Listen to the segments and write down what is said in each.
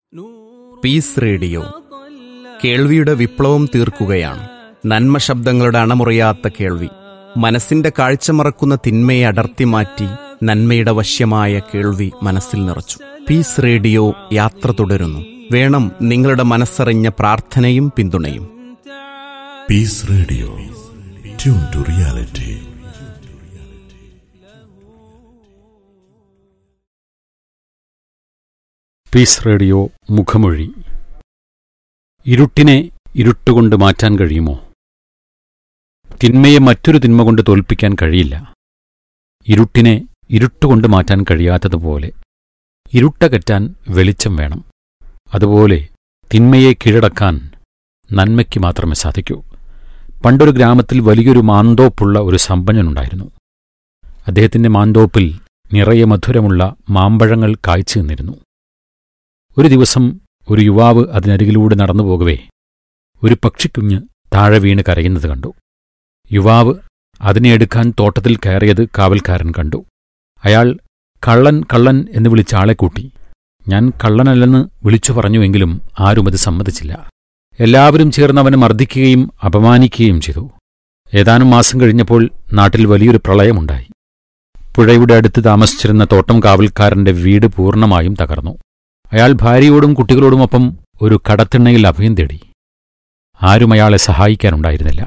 Piece radio കേൾവിയുടെ വിപ്ലവം തീർക്കുകയാണ് നന്മ ശബ്ദങ്ങളുടെ അണമുറിയാത്ത കേൾവി മനസ്സിന്റെ കാഴ്ച മറക്കുന്ന തിന്മയെ അടർത്തി മാറ്റി നന്മയുടെ വശ്യമായ കേൾവി മനസ്സിൽ നിറച്ചു പീസ് റേഡിയോ യാത്ര തുടരുന്നു വേണം നിങ്ങളുടെ മനസ്സറിഞ്ഞ പ്രാർത്ഥനയും പിന്തുണയും peace radio tune to reality peace radio മുഖമൊഴി ഇരുട്ടിനെ ഇരുട്ടുകൊണ്ട് മാറ്റാൻ കഴിയുമോ തിന്മയെ മറ്റൊരു തിന്മ കൊണ്ട് തോൽപ്പിക്കാൻ കഴിയില്ല ഇരുട്ടിനെ ഇരുട്ടുകൊണ്ട് മാറ്റാൻ കഴിയാത്തതുപോലെ ഇരുട്ടകറ്റാൻ വെളിച്ചം വേണം അതുപോലെ തിന്മയെ കീഴടക്കാൻ നന്മയ്ക്ക് മാത്രമേ സാധിക്കൂ പണ്ടൊരു ഗ്രാമത്തിൽ വലിയൊരു മാന്തോപ്പുള്ള ഒരു സമ്പന്നനുണ്ടായിരുന്നു അദ്ദേഹത്തിന്റെ മാന്തോപ്പിൽ നിറയെ മധുരമുള്ള മാമ്പഴങ്ങൾ കായ്ച്ചു നിന്നിരുന്നു ഒരു ദിവസം ഒരു യുവാവ് അതിനരികിലൂടെ നടന്നു പോകവേ ഒരു പക്ഷിക്കുഞ്ഞ് താഴെ വീണ് കരയുന്നത് കണ്ടു യുവാവ് അതിനെ എടുക്കാൻ തോട്ടത്തിൽ കയറിയത് കാവൽക്കാരൻ കണ്ടു അയാൾ കള്ളൻ കള്ളൻ എന്ന് വിളിച്ച ആളെ കൂട്ടി ഞാൻ കള്ളനല്ലെന്ന് വിളിച്ചു പറഞ്ഞുവെങ്കിലും ആരും അത് സമ്മതിച്ചില്ല എല്ലാവരും ചേർന്ന് അവനെ മർദ്ദിക്കുകയും അപമാനിക്കുകയും ചെയ്തു ഏതാനും മാസം കഴിഞ്ഞപ്പോൾ നാട്ടിൽ വലിയൊരു പ്രളയമുണ്ടായി പുഴയുടെ അടുത്ത് താമസിച്ചിരുന്ന തോട്ടം കാവൽക്കാരന്റെ വീട് പൂർണ്ണമായും തകർന്നു അയാൾ ഭാര്യയോടും കുട്ടികളോടുമൊപ്പം ഒരു കടത്തിണ്ണയിൽ അഭയം തേടി ആരും അയാളെ സഹായിക്കാനുണ്ടായിരുന്നില്ല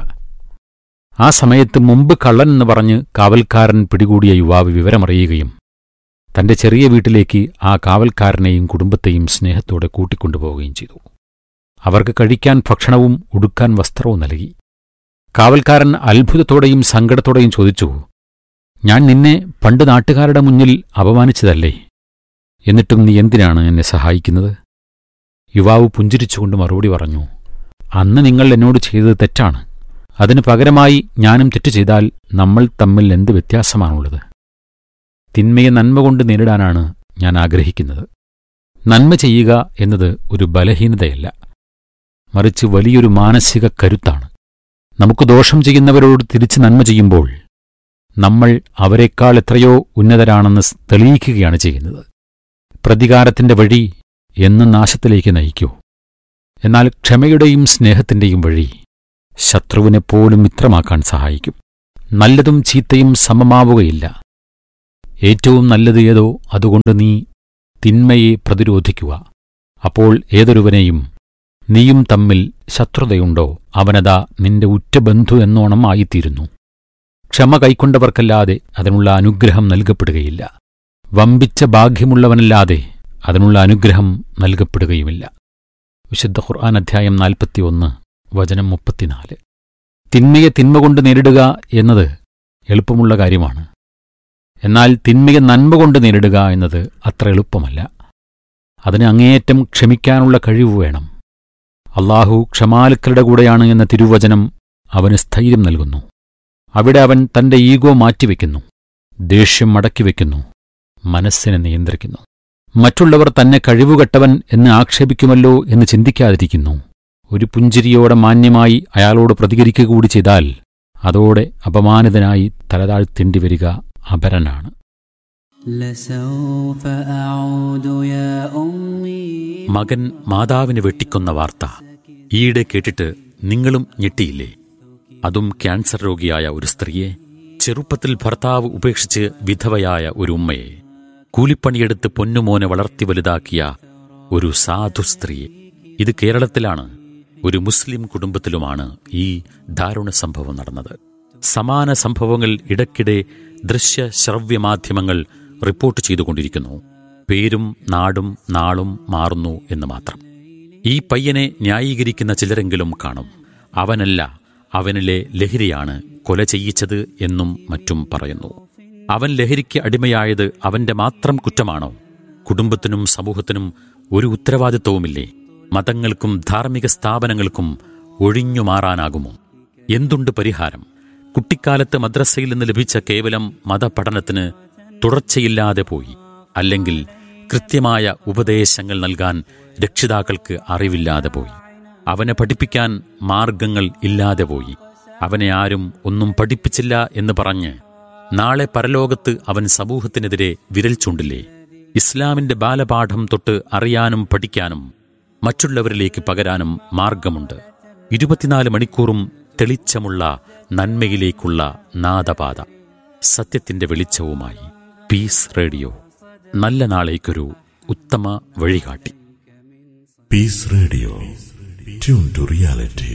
ആ സമയത്ത് മുമ്പ് കള്ളൻ എന്ന് പറഞ്ഞ് കാവൽക്കാരൻ പിടികൂടിയ യുവാവ് വിവരമറിയുകയും തന്റെ ചെറിയ വീട്ടിലേക്ക് ആ കാവൽക്കാരനെയും കുടുംബത്തെയും സ്നേഹത്തോടെ കൂട്ടിക്കൊണ്ടുപോവുകയും ചെയ്തു അവർക്ക് കഴിക്കാൻ ഭക്ഷണവും ഉടുക്കാൻ വസ്ത്രവും നൽകി കാവൽക്കാരൻ അത്ഭുതത്തോടെയും സങ്കടത്തോടെയും ചോദിച്ചു ഞാൻ നിന്നെ പണ്ട് നാട്ടുകാരുടെ മുന്നിൽ അപമാനിച്ചതല്ലേ എന്നിട്ടും നീ എന്തിനാണ് എന്നെ സഹായിക്കുന്നത് യുവാവ് പുഞ്ചിരിച്ചുകൊണ്ട് മറുപടി പറഞ്ഞു അന്ന് നിങ്ങൾ എന്നോട് ചെയ്തത് തെറ്റാണ് അതിനു പകരമായി ഞാനും തെറ്റ് ചെയ്താൽ നമ്മൾ തമ്മിൽ എന്ത് വ്യത്യാസമാണുള്ളത് തിന്മയെ നന്മ കൊണ്ട് നേരിടാനാണ് ഞാൻ ആഗ്രഹിക്കുന്നത് നന്മ ചെയ്യുക എന്നത് ഒരു ബലഹീനതയല്ല മറിച്ച് വലിയൊരു മാനസിക കരുത്താണ് നമുക്ക് ദോഷം ചെയ്യുന്നവരോട് തിരിച്ച് നന്മ ചെയ്യുമ്പോൾ നമ്മൾ അവരെക്കാൾ എത്രയോ ഉന്നതരാണെന്ന് തെളിയിക്കുകയാണ് ചെയ്യുന്നത് പ്രതികാരത്തിന്റെ വഴി എന്നും നാശത്തിലേക്ക് നയിക്കൂ എന്നാൽ ക്ഷമയുടെയും സ്നേഹത്തിന്റെയും വഴി ശത്രുവിനെ പോലും മിത്രമാക്കാൻ സഹായിക്കും നല്ലതും ചീത്തയും സമമാവുകയില്ല ഏറ്റവും നല്ലത് ഏതോ അതുകൊണ്ട് നീ തിന്മയെ പ്രതിരോധിക്കുക അപ്പോൾ ഏതൊരുവനെയും നീയും തമ്മിൽ ശത്രുതയുണ്ടോ അവനതാ നിന്റെ ഉറ്റബന്ധു എന്നോണം ആയിത്തീരുന്നു ക്ഷമ കൈക്കൊണ്ടവർക്കല്ലാതെ അതിനുള്ള അനുഗ്രഹം നൽകപ്പെടുകയില്ല വമ്പിച്ച ഭാഗ്യമുള്ളവനല്ലാതെ അതിനുള്ള അനുഗ്രഹം നൽകപ്പെടുകയുമില്ല വിശുദ്ധ ഖുർആൻ അധ്യായം നാൽപ്പത്തിയൊന്ന് വചനം മുപ്പത്തിനാല് തിന്മയെ തിന്മ കൊണ്ട് നേരിടുക എന്നത് എളുപ്പമുള്ള കാര്യമാണ് എന്നാൽ തിന്മയെ നന്മ കൊണ്ട് നേരിടുക എന്നത് അത്ര എളുപ്പമല്ല അതിന് അങ്ങേയറ്റം ക്ഷമിക്കാനുള്ള കഴിവ് വേണം അള്ളാഹു ക്ഷമാലുക്കളുടെ കൂടെയാണ് എന്ന തിരുവചനം അവന് സ്ഥൈര്യം നൽകുന്നു അവിടെ അവൻ തന്റെ ഈഗോ മാറ്റിവെക്കുന്നു ദേഷ്യം മടക്കിവെക്കുന്നു മനസ്സിനെ നിയന്ത്രിക്കുന്നു മറ്റുള്ളവർ തന്നെ കഴിവുകെട്ടവൻ എന്ന് ആക്ഷേപിക്കുമല്ലോ എന്ന് ചിന്തിക്കാതിരിക്കുന്നു ഒരു പുഞ്ചിരിയോടെ മാന്യമായി അയാളോട് പ്രതികരിക്കുക കൂടി ചെയ്താൽ അതോടെ അപമാനിതനായി തലതാഴ്ത്തേണ്ടി വരിക അപരനാണ് لسوف أعود يا أمي മകൻ മാതാവിനെ വെട്ടിക്കൊന്ന വാർത്ത ഈയിടെ കേട്ടിട്ട് നിങ്ങളും ഞെട്ടിയില്ലേ അതും ക്യാൻസർ രോഗിയായ ഒരു സ്ത്രീയെ ചെറുപ്പത്തിൽ ഭർത്താവ് ഉപേക്ഷിച്ച് വിധവയായ ഒരു ഉമ്മയെ കൂലിപ്പണിയെടുത്ത് പൊന്നുമോനെ വളർത്തി വലുതാക്കിയ ഒരു സാധു സ്ത്രീയെ ഇത് കേരളത്തിലാണ് ഒരു മുസ്ലിം കുടുംബത്തിലുമാണ് ഈ ദാരുണ സംഭവം നടന്നത് സമാന സംഭവങ്ങൾ ഇടയ്ക്കിടെ ദൃശ്യ ശ്രവ്യ മാധ്യമങ്ങൾ റിപ്പോർട്ട് ചെയ്തുകൊണ്ടിരിക്കുന്നു പേരും നാടും നാളും മാറുന്നു എന്ന് മാത്രം ഈ പയ്യനെ ന്യായീകരിക്കുന്ന ചിലരെങ്കിലും കാണും അവനല്ല അവനിലെ ലഹരിയാണ് കൊല ചെയ്യിച്ചത് എന്നും മറ്റും പറയുന്നു അവൻ ലഹരിക്ക് അടിമയായത് അവന്റെ മാത്രം കുറ്റമാണോ കുടുംബത്തിനും സമൂഹത്തിനും ഒരു ഉത്തരവാദിത്വവുമില്ലേ മതങ്ങൾക്കും ധാർമ്മിക സ്ഥാപനങ്ങൾക്കും ഒഴിഞ്ഞു മാറാനാകുമോ എന്തുണ്ട് പരിഹാരം കുട്ടിക്കാലത്ത് മദ്രസയിൽ നിന്ന് ലഭിച്ച കേവലം മതപഠനത്തിന് തുടർച്ചയില്ലാതെ പോയി അല്ലെങ്കിൽ കൃത്യമായ ഉപദേശങ്ങൾ നൽകാൻ രക്ഷിതാക്കൾക്ക് അറിവില്ലാതെ പോയി അവനെ പഠിപ്പിക്കാൻ മാർഗങ്ങൾ ഇല്ലാതെ പോയി അവനെ ആരും ഒന്നും പഠിപ്പിച്ചില്ല എന്ന് പറഞ്ഞ് നാളെ പരലോകത്ത് അവൻ സമൂഹത്തിനെതിരെ വിരൽ ചൂണ്ടില്ലേ ഇസ്ലാമിന്റെ ബാലപാഠം തൊട്ട് അറിയാനും പഠിക്കാനും മറ്റുള്ളവരിലേക്ക് പകരാനും മാർഗമുണ്ട് ഇരുപത്തിനാല് മണിക്കൂറും തെളിച്ചമുള്ള നന്മയിലേക്കുള്ള നാദപാത സത്യത്തിന്റെ വെളിച്ചവുമായി പീസ് റേഡിയോ നല്ല നാളേക്കൊരു ഉത്തമ വഴികാട്ടി Peace Radio. Tune to reality.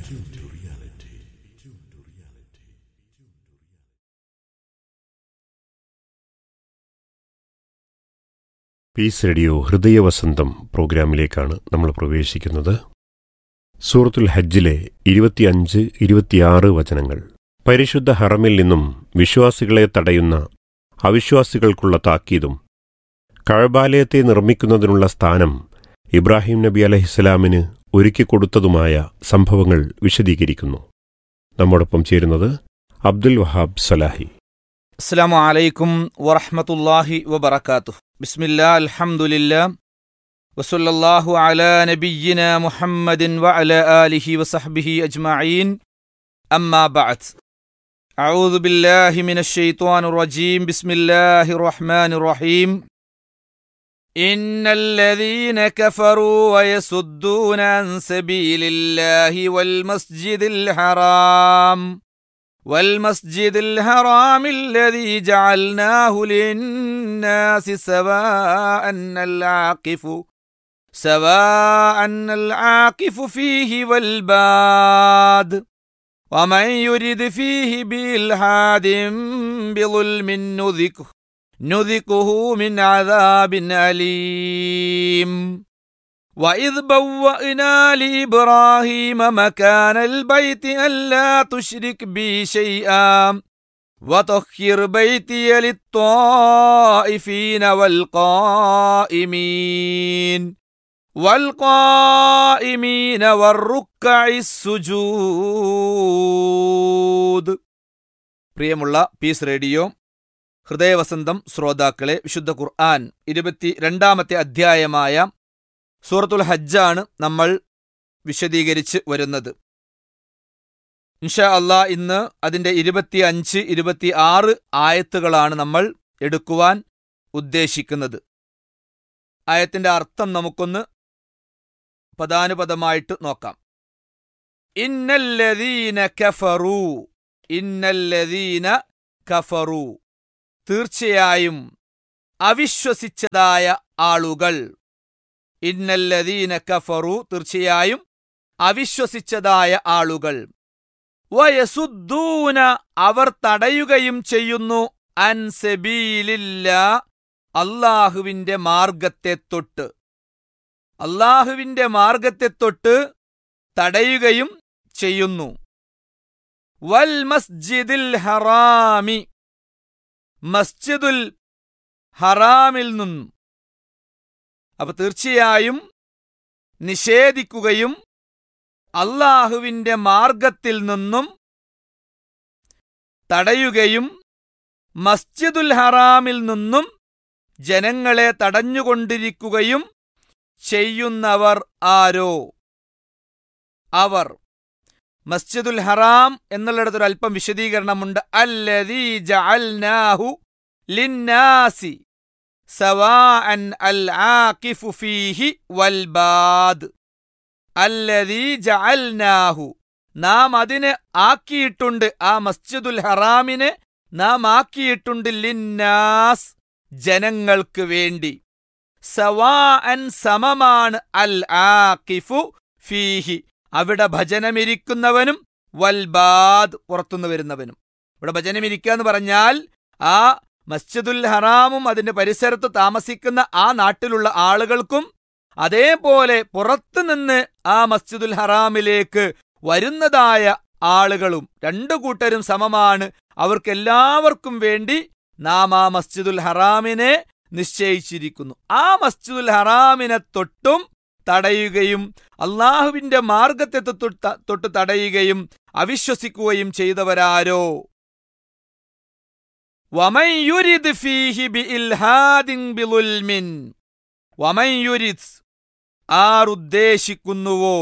Peace radio ഹൃദയവസന്തം പ്രോഗ്രാമിലേക്കാണ് നമ്മൾ പ്രവേശിക്കുന്നത് സൂറത്തുൽ ഹജ്ജിലെ ഇരുപത്തിയഞ്ച് ഇരുപത്തിയാറ് വചനങ്ങൾ പരിശുദ്ധ ഹറമിൽ നിന്നും വിശ്വാസികളെ തടയുന്ന അവിശ്വാസികൾക്കുള്ള താക്കീതും കഴബാലയത്തെ നിർമ്മിക്കുന്നതിനുള്ള സ്ഥാനം ഇബ്രാഹിം നബി അലഹിസ്സലാമിന് ഒരുക്കിക്കൊടുത്തതുമായ സംഭവങ്ങൾ വിശദീകരിക്കുന്നു നമ്മോടൊപ്പം ചേരുന്നത് അബ്ദുൽ വഹാബ് സലാഹി السلام عليكم ورحمة الله وبركاته بسم الله الحمد لله وصلى الله على نبينا محمد وعلى آله وصحبه أجمعين أما بعد أعوذ بالله من الشيطان الرجيم بسم الله الرحمن الرحيم إن الذين كفروا ويصدون عن سبيل الله والمسجد الحرام والمسجد الحرام الذي جعلناه للناس سواء العاقف سواء العاقف فيه والباد ومن يرد فيه بإلحاد بظلم نذقه نذقه من عذاب أليم وإذ بوأنا لإبراهيم مكان البيت ألا تشرك بي شيئا وطهر بيتي للطائفين والقائمين والقائمين والركع السجود പ്രിയമുള്ള പീസ് റേഡിയോ ഹൃദയവസന്തം ശ്രോതാക്കളെ വിശുദ്ധ ഖുർആൻ ഇരുപത്തി രണ്ടാമത്തെ അധ്യായമായ സൂറത്തുൽ ഹജ്ജാണ് നമ്മൾ വിശദീകരിച്ച് വരുന്നത് ഇൻഷാ അള്ളാ ഇന്ന് അതിൻ്റെ ഇരുപത്തി അഞ്ച് ഇരുപത്തി ആറ് ആയത്തുകളാണ് നമ്മൾ എടുക്കുവാൻ ഉദ്ദേശിക്കുന്നത് ആയത്തിന്റെ അർത്ഥം നമുക്കൊന്ന് പദാനുപദമായിട്ട് നോക്കാം ഇന്നല്ലദീന കഫറു ഇന്നല്ലദീന കഫറു തീർച്ചയായും അവിശ്വസിച്ചതായ ആളുകൾ ഇന്നല്ലദീന കഫറു തീർച്ചയായും അവിശ്വസിച്ചതായ ആളുകൾ വയസുദ്ദൂന അവർ തടയുകയും ചെയ്യുന്നു അൻസബീലില്ല അള്ളാഹുവിന്റെ മാർഗത്തെ തൊട്ട് അള്ളാഹുവിന്റെ മാർഗത്തെ തൊട്ട് തടയുകയും ചെയ്യുന്നു വൽ മസ്ജിദിൽ ഹറാമി മസ്ജിദുൽ ഹറാമിൽ നിന്നും അപ്പൊ തീർച്ചയായും നിഷേധിക്കുകയും അള്ളാഹുവിന്റെ മാർഗത്തിൽ നിന്നും തടയുകയും മസ്ജിദുൽ ഹറാമിൽ നിന്നും ജനങ്ങളെ തടഞ്ഞുകൊണ്ടിരിക്കുകയും ചെയ്യുന്നവർ ആരോ അവർ മസ്ജിദുൽ ഹറാം എന്നുള്ളിടത്തൊരു അല്പം വിശദീകരണമുണ്ട് അല്ലദീ ജഅൽനാഹു ലിന്നാസി സവാഅൻ അൽ ആഖിഫു ഫീഹി വൽ ബാദ് അല്ലദീ ജഅൽനാഹു നാം അതിനെ ആക്കിയിട്ടുണ്ട് ആ മസ്ജിദുൽ ഹറാമിനെ നാം ആക്കിയിട്ടുണ്ട് ലിന്നാസ് ജനങ്ങൾക്ക് വേണ്ടി സവാഅൻ സമമാണ് അൽ ആഖിഫു ഫീഹി അവിടെ ഭജനമിരിക്കുന്നവനും വൽബാദ് പുറത്തുനിന്ന് വരുന്നവനും ഇവിടെ ഭജനമിരിക്കുക എന്ന് പറഞ്ഞാൽ ആ മസ്ജിദുൽ ഹറാമും അതിന്റെ പരിസരത്ത് താമസിക്കുന്ന ആ നാട്ടിലുള്ള ആളുകൾക്കും അതേപോലെ പുറത്തുനിന്ന് ആ മസ്ജിദുൽ ഹറാമിലേക്ക് വരുന്നതായ ആളുകളും രണ്ടു കൂട്ടരും സമമാണ് അവർക്കെല്ലാവർക്കും വേണ്ടി നാം ആ മസ്ജിദുൽ ഹറാമിനെ നിശ്ചയിച്ചിരിക്കുന്നു ആ മസ്ജിദുൽ ഹറാമിനെ തൊട്ടും തടയുകയും അള്ളാഹുവിന്റെ മാർഗത്തെ തൊട്ട് തൊട്ട് തടയുകയും അവിശ്വസിക്കുകയും ചെയ്തവരാരോ വമൻ യുരിദ് ഫീഹി ബിഇൽഹാദിൻ ബിളുൽമിൻ വമൻ യുരിദ് ആറുദ്ദേശിക്കുന്നുവോ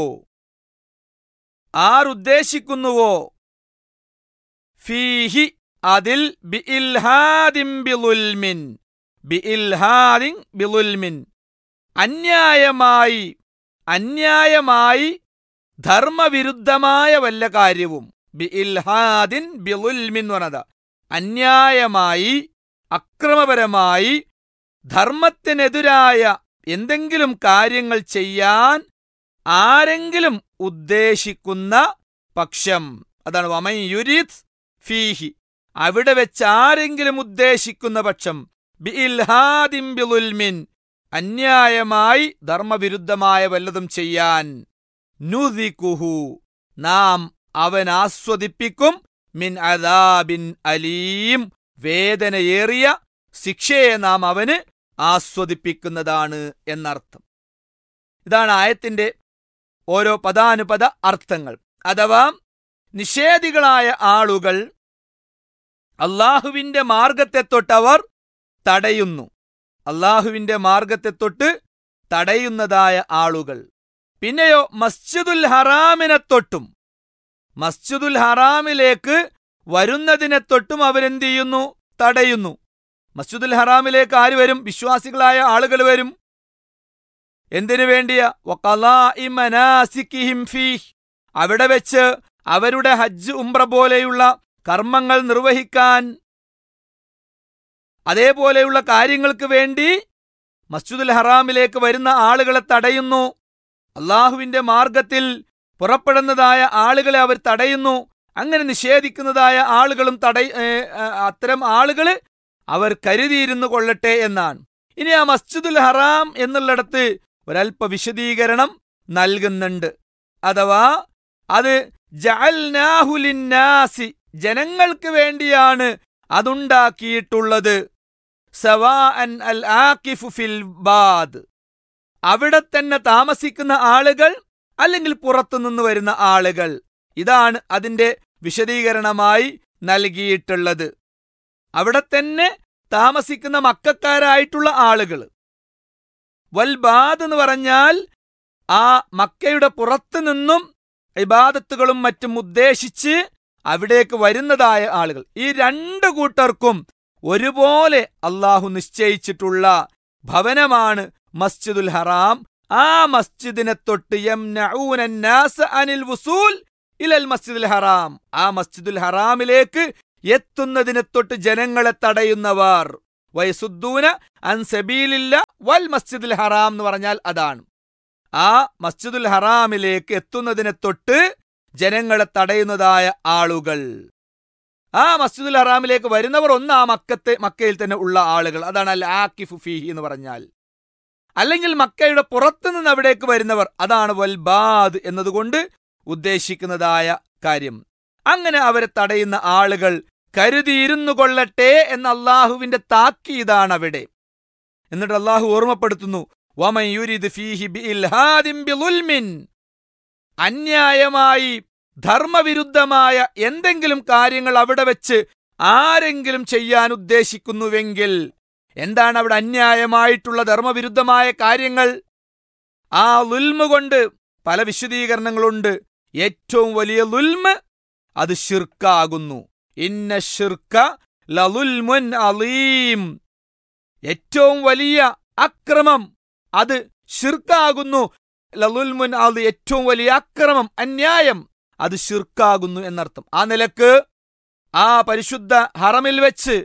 ആറുദ്ദേശിക്കുന്നുവോ ഫീഹി അതിൽ ബിഇൽഹാദിൻ ബിളുൽമിൻ ബി ഇൽഹാദിൻ ബിലുൽമിൻ അന്യായമായി അന്യായമായി ധർമ്മവിരുദ്ധമായ വല്ല കാര്യവും ബി ഇൽഹാദിൻ ബിലുൽമിൻ എന്ന് പറഞ്ഞത് അന്യായമായി അക്രമപരമായി ധർമ്മത്തിനെതിരായ എന്തെങ്കിലും കാര്യങ്ങൾ ചെയ്യാൻ ആരെങ്കിലും ഉദ്ദേശിക്കുന്ന പക്ഷം അതാണ് വമൻ യുരിത് ഫീഹി അവിടെ വെച്ച് ആരെങ്കിലും ഉദ്ദേശിക്കുന്ന പക്ഷം ബി ഇൽഹാദിൻ ബിലുൽമിൻ അന്യായമായി ധർമ്മവിരുദ്ധമായ വല്ലതും ചെയ്യാൻ നുദിക്കുഹു നാം അവൻ ആസ്വദിപ്പിക്കും മിൻ അദാബിൻ അലീം വേദനയേറിയ ശിക്ഷയെ നാം അവന് ആസ്വദിപ്പിക്കുന്നതാണ് എന്നർത്ഥം ഇതാണ് ആയത്തിന്റെ ഓരോ പദാനുപദ അർത്ഥങ്ങൾ അഥവാ നിഷേധികളായ ആളുകൾ അള്ളാഹുവിന്റെ മാർഗത്തെ തൊട്ടവർ തടയുന്നു അള്ളാഹുവിന്റെ മാർഗത്തെ തൊട്ട് തടയുന്നതായ ആളുകൾ പിന്നെയോ മസ്ജിദുൽ ഹറാമിനെ തൊട്ടും മസ്ജിദുൽ ഹറാമിലേക്ക് വരുന്നതിനെ തൊട്ടും അവരെന്ത് ചെയ്യുന്നു തടയുന്നു മസ്ജിദുൽ ഹറാമിലേക്ക് ആര് വരും വിശ്വാസികളായ ആളുകൾ വരും എന്തിനു വേണ്ടിയ വഖലാഇ മനാസിക്കിഹിം ഫീഹ് അവിടെ വെച്ച് അവരുടെ ഹജ്ജ് ഉംറ പോലെയുള്ള കർമ്മങ്ങൾ നിർവഹിക്കാൻ അതേപോലെയുള്ള കാര്യങ്ങൾക്ക് വേണ്ടി മസ്ജിദുൽ ഹറാമിലേക്ക് വരുന്ന ആളുകളെ തടയുന്നു അള്ളാഹുവിന്റെ മാർഗത്തിൽ പുറപ്പെടുന്നതായ ആളുകളെ അവർ തടയുന്നു അങ്ങനെ നിഷേധിക്കുന്നതായ ആളുകളും തടയ ഏ, ആ, അത്തരം ആളുകൾ അവർ കരുതിയിരുന്നു കൊള്ളട്ടെ എന്നാണ് ഇനി ആ മസ്ജിദുൽ ഹറാം എന്നുള്ളിടത്ത് ഒരല്പ വിശദീകരണം നൽകുന്നുണ്ട് അഥവാ അത് ജഅൽനാഹുലിന്നാസി ജനങ്ങൾക്ക് വേണ്ടിയാണ് അതുണ്ടാക്കിയിട്ടുള്ളത് സവാഅൻ അൽ ആക്കിഫു ഫിൽ ബാദ് അവിടെ തന്നെ താമസിക്കുന്ന ആളുകൾ അല്ലെങ്കിൽ പുറത്തുനിന്ന് വരുന്ന ആളുകൾ ഇതാണ് അതിന്റെ വിശദീകരണമായി നൽകിയിട്ടുള്ളത് അവിടെ തന്നെ താമസിക്കുന്ന മക്കാരായിട്ടുള്ള ആളുകൾ വൽബാദ് എന്ന് പറഞ്ഞാൽ ആ മക്കയുടെ പുറത്തു നിന്നും ഇബാദത്തുകളും മറ്റും ഉദ്ദേശിച്ച് അവിടേക്ക് വരുന്നതായ ആളുകൾ ഈ രണ്ട് കൂട്ടർക്കും ഒരുപോലെ അള്ളാഹു നിശ്ചയിച്ചിട്ടുള്ള ഭവനമാണ് മസ്ജിദുൽ ഹറാം ആ മസ്ജിദിനെ തൊട്ട് യംനഊന الناس അനിൽ വുസൂൽ ഇലൽ മസ്ജിദുൽ ഹറാം ആ മസ്ജിദുൽ ഹറാമിലേക്ക് എത്തുന്നതിനെ തൊട്ട് ജനങ്ങളെ തടയുന്നവർ വയസുദ്ദൂന അൻ സബീലില്ല വൽ മസ്ജിദുൽ ഹറാം എന്ന് പറഞ്ഞാൽ അതാണ് ആ മസ്ജിദുൽ ഹറാമിലേക്ക് എത്തുന്നതിനെ തൊട്ട് ജനങ്ങളെ തടയുന്നതായ ആളുകൾ ആ മസ്ജിദുൽ ഹറാമിലേക്ക് വരുന്നവർ ഒന്ന് ആ മക്കത്തെ മക്കയിൽ തന്നെ ഉള്ള ആളുകൾ അതാണ് അൽ ആക്കിഫു ഫീഹി എന്ന് പറഞ്ഞാൽ അല്ലെങ്കിൽ മക്കയുടെ പുറത്തു നിന്ന് അവിടേക്ക് വരുന്നവർ അതാണ് വൽബാദ് എന്നതുകൊണ്ട് ഉദ്ദേശിക്കുന്നതായ കാര്യം അങ്ങനെ അവരെ തടയുന്ന ആളുകൾ കരുതിയിരുന്നു കൊള്ളട്ടെ എന്ന അള്ളാഹുവിന്റെ താക്കീതാണ് അവിടെ എന്നിട്ട് അള്ളാഹു ഓർമ്മപ്പെടുത്തുന്നു വമൻ യുരിദ് ഫീഹി ബിഇൽഹാദിൻ ബിളുൽമിൻ അന്യായമായി ധർമ്മവിരുദ്ധമായ എന്തെങ്കിലും കാര്യങ്ങൾ അവിടെ വെച്ച് ആരെങ്കിലും ചെയ്യാൻ ഉദ്ദേശിക്കുന്നുവെങ്കിൽ എന്താണ് അവിടെ അന്യായമായിട്ടുള്ള ധർമ്മവിരുദ്ധമായ കാര്യങ്ങൾ ആ ലുൽമ കൊണ്ട് പല വിശദീകരണങ്ങളുണ്ട് ഏറ്റവും വലിയ ലുൽമ അത് ഷിർക്കാകുന്നു ഇന്ന ഷിർക്ക ലലുൽമുൻ അലീം ഏറ്റവും വലിയ അക്രമം അത് ഷിർക്കാകുന്നു ലലുൽമുൻ അത് ഏറ്റവും വലിയ അക്രമം അന്യായം അത് ഷിർക്കാകുന്നു എന്നർത്ഥം ആ നിലക്ക് ആ പരിശുദ്ധ ഹറമിൽ വെച്ച്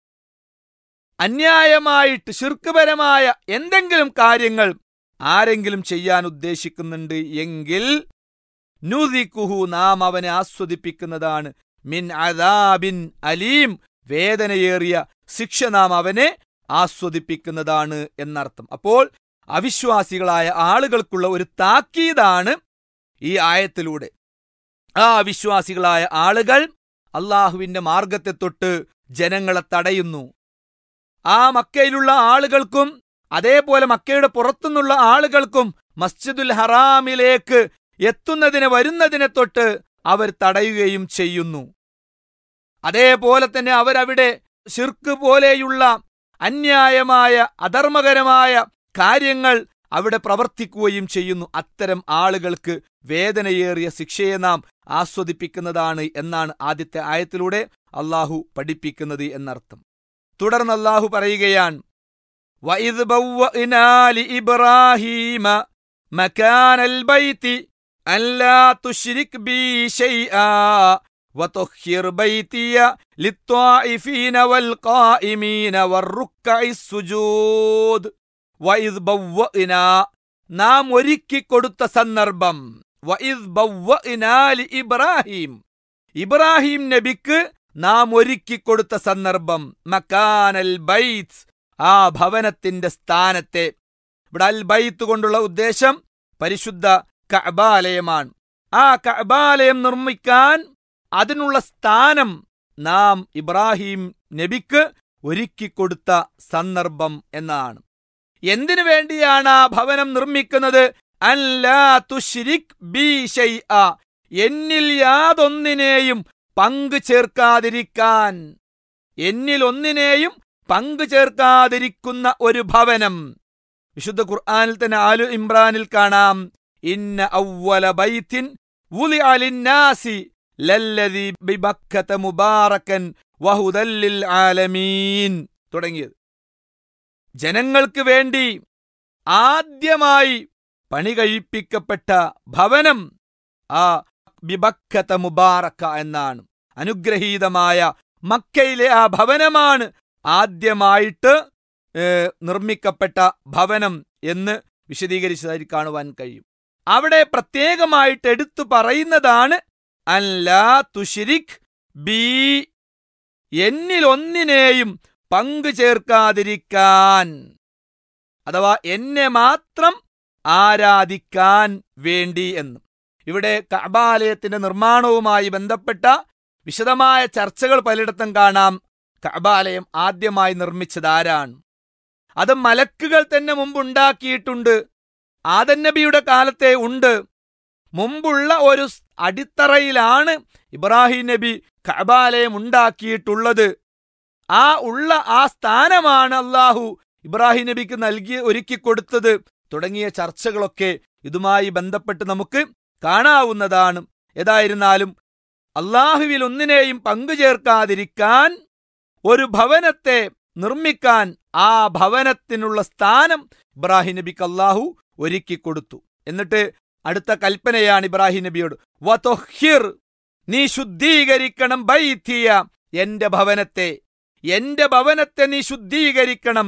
അന്യായമായിട്ട് ഷിർക്കുപരമായ എന്തെങ്കിലും കാര്യങ്ങൾ ആരെങ്കിലും ചെയ്യാൻ ഉദ്ദേശിക്കുന്നുണ്ട് എങ്കിൽ നുദിക്കുഹു നാം അവനെ ആസ്വദിപ്പിക്കുന്നതാണ് മിൻ അദാബിൻ അലീം വേദനയേറിയ ശിക്ഷ നാം അവനെ ആസ്വദിപ്പിക്കുന്നതാണ് എന്നർത്ഥം അപ്പോൾ അവിശ്വാസികളായ ആളുകൾക്കുള്ള ഒരു താക്കീതാണ് ഈ ആയത്തിലൂടെ ആ അവിശ്വാസികളായ ആളുകൾ അള്ളാഹുവിന്റെ മാർഗത്തെ തൊട്ട് ജനങ്ങളെ തടയുന്നു ആ മക്കയിലുള്ള ആളുകൾക്കും അതേപോലെ മക്കയുടെ പുറത്തുനിന്നുള്ള ആളുകൾക്കും മസ്ജിദുൽ ഹറാമിലേക്ക് എത്തുന്നതിന് വരുന്നതിനെ തൊട്ട് അവർ തടയുകയും ചെയ്യുന്നു അതേപോലെ തന്നെ അവരവിടെ ശിർക്ക് പോലെയുള്ള അന്യായമായ അധർമ്മകരമായ കാര്യങ്ങൾ അവിടെ പ്രവർത്തിക്കുകയും ചെയ്യുന്നു അത്തരം ആളുകൾക്ക് വേദനയേറിയ ശിക്ഷയെ നാം ആസ്വദിപ്പിക്കുന്നതാണ് എന്നാണ് ആദ്യത്തെ ആയത്തിലൂടെ അള്ളാഹു പഠിപ്പിക്കുന്നത് എന്നർത്ഥം തുടർന്ന് അള്ളാഹു പറയുകയാണ് وإذ بوأنا لإبراهيم مكان البيت ألا تشرك بي شيئا وطهر بيتي للطائفين والقائمين والركع السجود وإذ بوأنا നാം ഒരുക്കിക്കൊടുത്ത സന്ദർഭം വഇദ് ബവ്വഅനാ ലി ഇബ്രാഹിം ഇബ്രാഹിം നബിക്ക് നാം ഒരുക്കിക്കൊടുത്ത സന്ദർഭം മക്കാനൽ ബൈത്ത് ആ ഭവനത്തിന്റെ സ്ഥാനത്തെ ഇവിടെ അൽ ബൈത്ത് കൊണ്ടുള്ള ഉദ്ദേശം പരിശുദ്ധ കഅബാലയമാണ് ആ കഅബാലയം നിർമ്മിക്കാൻ അതിനുള്ള സ്ഥാനം നാം ഇബ്രാഹിം നബിക്ക് ഒരുക്കിക്കൊടുത്ത സന്ദർഭം എന്നാണ് എന്തിനു വേണ്ടിയാണ് ആ ഭവനം നിർമ്മിക്കുന്നത് അല്ലാ തുശ്രിക് ബി ഷൈഅ എന്നിൽ യാതൊന്നിനെയും പങ്കു ചേർക്കാതിരിക്കാൻ എന്നിൽ ഒന്നിനെയും പങ്കു ചേർക്കാതിരിക്കുന്ന ഒരു ഭവനം വിശുദ്ധ ഖുർആനിൽ തന്നെ ആലു ഇമ്രാനിൽ കാണാം ഇന്ന ഔവല ബൈത്തിൻ വുലി അലിന്നാസി ലല്ലദി ബിബക്കത മുബാറക്കൻ വഹുദല്ലിൽ ആലമീൻ തുടങ്ങിയത് ജനങ്ങൾക്ക് വേണ്ടി ആദ്യമായി പണി കഴിപ്പിക്കപ്പെട്ട ഭവനം ആ ബിബക്കത്ത മുബാറക്ക എന്നാണ് അനുഗ്രഹീതമായ മക്കയിലെ ആ ഭവനമാണ് ആദ്യമായിട്ട് ഏ, നിർമ്മിക്കപ്പെട്ട ഭവനം എന്ന് വിശദീകരിച്ചതായി കാണുവാൻ കഴിയും അവിടെ പ്രത്യേകമായിട്ട് എടുത്തു പറയുന്നതാണ് അല്ലാ തുഷിരിക് ബി എന്നിൽ ഒന്നിനെയും പങ്കു ചേർക്കാതിരിക്കാൻ അഥവാ എന്നെ മാത്രം ആരാധിക്കാൻ വേണ്ടി എന്ന് ഇവിടെ കഅബാലയത്തിന്റെ നിർമ്മാണവുമായി ബന്ധപ്പെട്ട വിശദമായ ചർച്ചകൾ പലയിടത്തും കാണാം കഅബാലയം ആദ്യമായി നിർമ്മിച്ചത് ആരാണ് അത് മലക്കുകൾ തന്നെ മുമ്പുണ്ടാക്കിയിട്ടുണ്ട് ആദൻ നബിയുടെ കാലത്തെ ഉണ്ട് മുമ്പുള്ള ഒരു സ് അടിത്തറയിലാണ് ഇബ്രാഹിം നബി കഅബാലയം ഉണ്ടാക്കിയിട്ടുള്ളത് ആ ഉള്ള ആ സ്ഥാനമാണ് അള്ളാഹു ഇബ്രാഹിം നബിക്ക് നൽകി ഒരുക്കി കൊടുത്തത് തുടങ്ങിയ ചർച്ചകളൊക്കെ ഇതുമായി ബന്ധപ്പെട്ട് നമുക്ക് കാണാവുന്നതാണ് ഏതായിരുന്നാലും അള്ളാഹുവിൽ ഒന്നിനെയും പങ്കുചേർക്കാതിരിക്കാൻ ഒരു ഭവനത്തെ നിർമ്മിക്കാൻ ആ ഭവനത്തിനുള്ള സ്ഥാനം ഇബ്രാഹിം നബിക്ക് അള്ളാഹു ഒരുക്കി കൊടുത്തു എന്നിട്ട് അടുത്ത കൽപ്പനയാണ് ഇബ്രാഹിം നബിയോട് വതൊഹിർ നീ ശുദ്ധീകരിക്കണം ബൈത്തിയ എന്റെ ഭവനത്തെ എന്റെ ഭവനത്തെ നീ ശുദ്ധീകരിക്കണം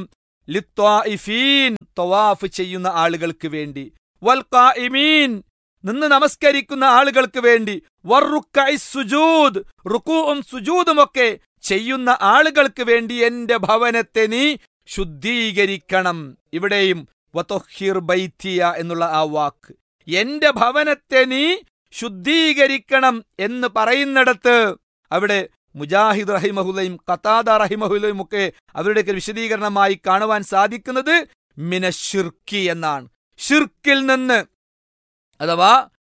ലിത്വാഇഫീൻ തവാഫ് ചെയ്യുന്ന ആളുകൾക്ക് വേണ്ടി വൽ ഖായിമീൻ നിന്ന് നമസ്കരിക്കുന്ന ആളുകൾക്ക് വേണ്ടി വർറുക്കൈ സുജൂദ് റുക്കൂവും സുജൂദുമൊക്കെ ചെയ്യുന്ന ആളുകൾക്ക് വേണ്ടി എന്റെ ഭവനത്തെ നീ ശുദ്ധീകരിക്കണം ഇവിടെയും വതൊഹിർ ബൈത്തിയ എന്നുള്ള ആ വാക്ക് എന്റെ ഭവനത്തെ നീ ശുദ്ധീകരിക്കണം എന്ന് പറയുന്നിടത്ത് അവിടെ മുജാഹിദ് റഹിമഹുലയും കത്താദ റഹിമഹുലയും ഒക്കെ അവരുടെയൊക്കെ വിശദീകരണമായി കാണുവാൻ സാധിക്കുന്നത് മിനഷിർക്കി എന്നാണ് ഷിർക്കിൽ നിന്ന് അഥവാ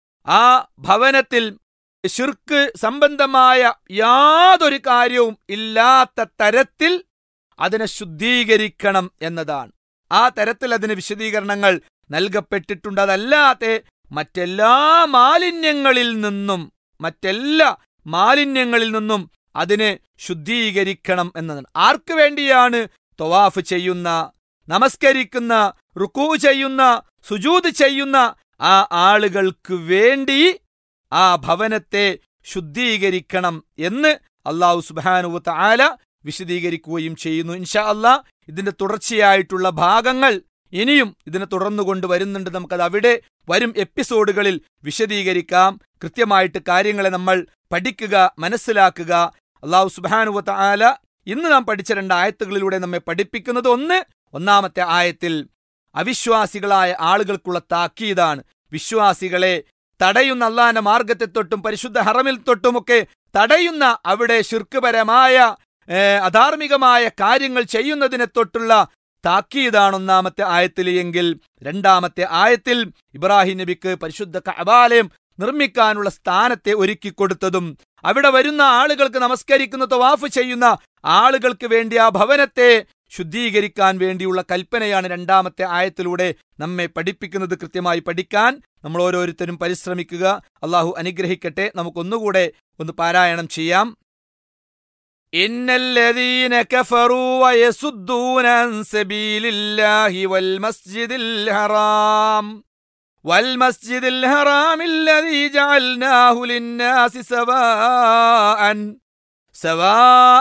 ആ ഭവനത്തിൽ ഷിർക്ക് സംബന്ധമായ യാതൊരു കാര്യവും ഇല്ലാത്ത തരത്തിൽ അതിനെ ശുദ്ധീകരിക്കണം എന്നതാണ് ആ തരത്തിൽ അതിന് വിശദീകരണങ്ങൾ നൽകപ്പെട്ടിട്ടുണ്ട് അതല്ലാതെ മറ്റെല്ലാ മാലിന്യങ്ങളിൽ നിന്നും മറ്റെല്ലാ മാലിന്യങ്ങളിൽ നിന്നും അതിനെ ശുദ്ധീകരിക്കണം എന്നതാണ് ആർക്കു വേണ്ടിയാണ് തൊവാഫ് ചെയ്യുന്ന നമസ്കരിക്കുന്ന റുക്കൂ ചെയ്യുന്ന സുജൂത് ചെയ്യുന്ന ആ ആളുകൾക്ക് വേണ്ടി ആ ഭവനത്തെ ശുദ്ധീകരിക്കണം എന്ന് അള്ളാഹു സുബാനുവ ആല വിശദീകരിക്കുകയും ചെയ്യുന്നു ഇൻഷാ അല്ലാ ഇതിന്റെ തുടർച്ചയായിട്ടുള്ള ഭാഗങ്ങൾ ഇനിയും ഇതിനെ തുടർന്നുകൊണ്ട് വരുന്നുണ്ട് നമുക്കത് അവിടെ വരും എപ്പിസോഡുകളിൽ വിശദീകരിക്കാം കൃത്യമായിട്ട് കാര്യങ്ങളെ നമ്മൾ പഠിക്കുക മനസ്സിലാക്കുക അള്ളാഹു സുബാനുവത്ത ആല ഇന്ന് നാം പഠിച്ച രണ്ട് ആയത്തുകളിലൂടെ നമ്മെ പഠിപ്പിക്കുന്നത് ഒന്ന് ഒന്നാമത്തെ ആയത്തിൽ അവിശ്വാസികളായ ആളുകൾക്കുള്ള താക്കീതാണ് വിശ്വാസികളെ തടയുന്ന അള്ളാന്റെ മാർഗത്തെ തൊട്ടും പരിശുദ്ധ ഹറമിൽ തൊട്ടുമൊക്കെ തടയുന്ന അവിടെ ശിർക്കുപരമായ ഏഹ്, അധാർമികമായ കാര്യങ്ങൾ ചെയ്യുന്നതിനെ തൊട്ടുള്ള താക്കീതാണ് ഒന്നാമത്തെ ആയത്തിൽ എങ്കിൽ രണ്ടാമത്തെ ആയത്തിൽ ഇബ്രാഹിം നബിക്ക് പരിശുദ്ധ കഅബാലയം നിർമ്മിക്കാനുള്ള സ്ഥാനത്തെ ഒരുക്കി കൊടുത്തതും അവിടെ വരുന്ന ആളുകൾക്ക് നമസ്കരിക്കുന്ന തവാഫ് ചെയ്യുന്ന ആളുകൾക്ക് വേണ്ടി ആ ഭവനത്തെ ശുദ്ധീകരിക്കാൻ വേണ്ടിയുള്ള കൽപ്പനയാണ് രണ്ടാമത്തെ ആയത്തിലൂടെ നമ്മെ പഠിപ്പിക്കുന്നത് കൃത്യമായി പഠിക്കാൻ നമ്മൾ ഓരോരുത്തരും പരിശ്രമിക്കുക അള്ളാഹു അനുഗ്രഹിക്കട്ടെ നമുക്കൊന്നുകൂടെ ഒന്ന് പാരായണം ചെയ്യാം ഇന്നല്ലദീന കഫറൂ വയസുദ്ദൂന അൻ സബീലില്ലാഹി വൽ മസ്ജിദിൽ ഹറാം والمسجد الحرام الذي جعلناه للناس سواء سواء